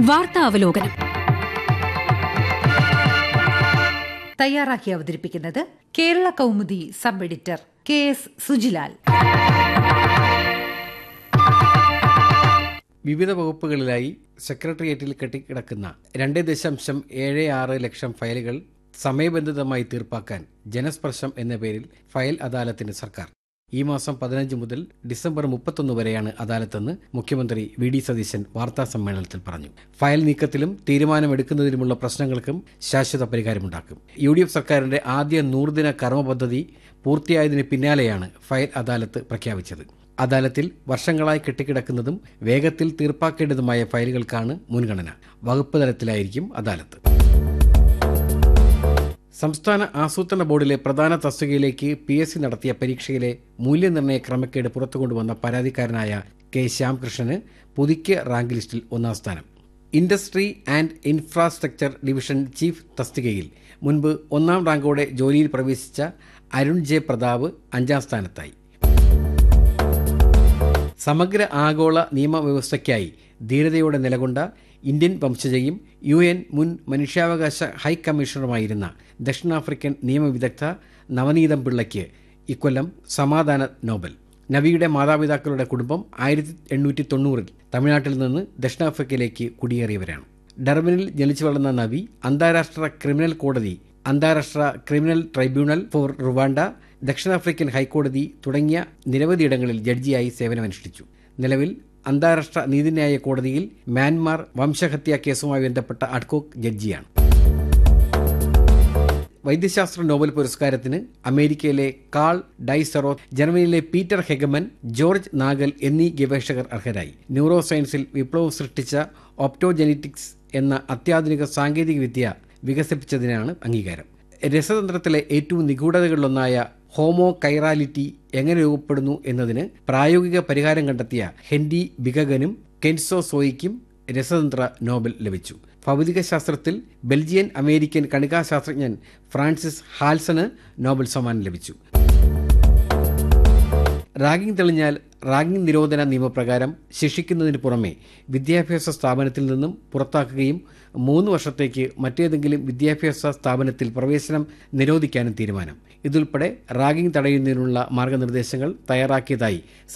വാർത്താ അവലോകനം തയ്യാറാക്കി അവതരിപ്പിക്കുന്നത് Kerala Kaumudi sub editor K S Sujilal വിവിധ വകുപ്പുകളിലായി സെക്രട്ടേറിയറ്റിൽ കെട്ടിക്കിടക്കുന്ന രണ്ട് ദശാംശം ഏഴ് ആറ് ലക്ഷം ഫയലുകൾ സമയബന്ധിതമായി തീർപ്പാക്കാൻ ജനസ്പർശം എന്ന പേരിൽ ഫയൽ അദാലത്തിന് സർക്കാർ ഈ മാസം പതിനഞ്ച് മുതൽ ഡിസംബർ മുപ്പത്തൊന്ന് വരെയാണ് അദാലത്തെന്ന് മുഖ്യമന്ത്രി വി ഡി സതീശൻ വാർത്താ സമ്മേളനത്തിൽ പറഞ്ഞു ഫയൽ നീക്കത്തിലും തീരുമാനമെടുക്കുന്നതിലുമുള്ള പ്രശ്നങ്ങൾക്കും ശാശ്വത പരിഹാരമുണ്ടാക്കും യു ഡി എഫ് സർക്കാരിന്റെ ആദ്യ നൂറുദിന കർമ്മ പദ്ധതി പൂർത്തിയായതിന് പിന്നാലെയാണ് ഫയൽ അദാലത്ത് പ്രഖ്യാപിച്ചത് അദാലത്തിൽ വർഷങ്ങളായി കെട്ടിക്കിടക്കുന്നതും വേഗത്തിൽ തീർപ്പാക്കേണ്ടതുമായ ഫയലുകൾക്കാണ് മുൻഗണന വകുപ്പ് തലത്തിലായിരിക്കും അദാലത്ത് സംസ്ഥാന ആസൂത്രണ ബോർഡിലെ പ്രധാന തസ്തികയിലേക്ക് പി എസ് സി നടത്തിയ പരീക്ഷയിലെ മൂല്യനിർണ്ണയ ക്രമക്കേട് പുറത്തുകൊണ്ടുവന്ന പരാതിക്കാരനായ കെ ശ്യാംകൃഷ്ണന് പുതുക്കിയ റാങ്ക് ലിസ്റ്റിൽ ഒന്നാം സ്ഥാനം industry and infrastructure division chief തസ്തികയിൽ മുൻപ് ഒന്നാം റാങ്കോടെ ജോലിയിൽ പ്രവേശിച്ച അരുൺ ജെ പ്രതാപ് അഞ്ചാം സ്ഥാനത്തായി സമഗ്ര ആഗോള നിയമവ്യവസ്ഥയ്ക്കായി ധീരതയോടെ നിലകൊണ്ട ഇന്ത്യൻ വംശജയും യു എൻ മുൻ മനുഷ്യാവകാശ ഹൈ കമ്മീഷണറുമായിരുന്ന ദക്ഷിണാഫ്രിക്കൻ നിയമവിദഗ്ധ നവനീതം പിള്ളയ്ക്ക് ഇക്കൊല്ലം സമാധാന നോബൽ നവിയുടെ മാതാപിതാക്കളുടെ കുടുംബം ആയിരത്തി എണ്ണൂറ്റി തൊണ്ണൂറിൽ തമിഴ്നാട്ടിൽ നിന്ന് ദക്ഷിണാഫ്രിക്കയിലേക്ക് കുടിയേറിയവരാണ് ഡർബനിൽ ജനിച്ചു വളർന്ന നവി അന്താരാഷ്ട്ര ക്രിമിനൽ കോടതി അന്താരാഷ്ട്ര ക്രിമിനൽ ട്രൈബ്യൂണൽ ഫോർ റുവാണ്ട ദക്ഷിണാഫ്രിക്കൻ ഹൈക്കോടതി തുടങ്ങിയ നിരവധിയിടങ്ങളിൽ ജഡ്ജിയായി സേവനമനുഷ്ഠിച്ചു നിലവിൽ അന്താരാഷ്ട്ര നീതിന്യായ കോടതിയിൽ മ്യാൻമാർ വംശഹത്യാ കേസുമായി ബന്ധപ്പെട്ട അഡ്കോക്ക് ജഡ്ജിയാണ് വൈദ്യശാസ്ത്ര നോബൽ പുരസ്കാരത്തിന് അമേരിക്കയിലെ കാൾ ഡൈസറോ ജർമ്മനിയിലെ പീറ്റർ ഹെഗമൻ ജോർജ് നാഗൽ എന്നീ ഗവേഷകർ അർഹരായി ന്യൂറോ സയൻസിൽ വിപ്ലവം സൃഷ്ടിച്ച ഓപ്റ്റോജെനറ്റിക്സ് എന്ന അത്യാധുനിക സാങ്കേതിക വിദ്യ വികസിപ്പിച്ചതിനാണ് അംഗീകാരം രസതന്ത്രത്തിലെ ഏറ്റവും നിഗൂഢതകളിലൊന്നായ ഹോമോ കൈറാലിറ്റി എങ്ങനെ രൂപപ്പെടുന്നു എന്നതിന് പ്രായോഗിക പരിഹാരം കണ്ടെത്തിയ ഹെൻഡി ബിഗഗനും കെൻസോ സോയിക്കും രസതന്ത്ര നോബൽ ലഭിച്ചു ഭൗതിക ശാസ്ത്രത്തിൽ ബെൽജിയൻ അമേരിക്കൻ കണികാശാസ്ത്രജ്ഞൻ ഫ്രാൻസിസ് ഹാൽസന് നോബൽ സമ്മാനം ലഭിച്ചു റാഗിംഗ് തെളിഞ്ഞാൽ റാഗിംഗ് നിരോധന നിയമപ്രകാരം ശിക്ഷിക്കുന്നതിന് പുറമെ വിദ്യാഭ്യാസ സ്ഥാപനത്തിൽ നിന്നും പുറത്താക്കുകയും മൂന്ന് വർഷത്തേക്ക് മറ്റേതെങ്കിലും വിദ്യാഭ്യാസ സ്ഥാപനത്തിൽ പ്രവേശനം നിരോധിക്കാനും തീരുമാനം ഇതുൾപ്പെടെ റാഗിംഗ് തടയുന്നതിനുള്ള മാർഗനിർദ്ദേശങ്ങൾ തയ്യാറാക്കിയതായി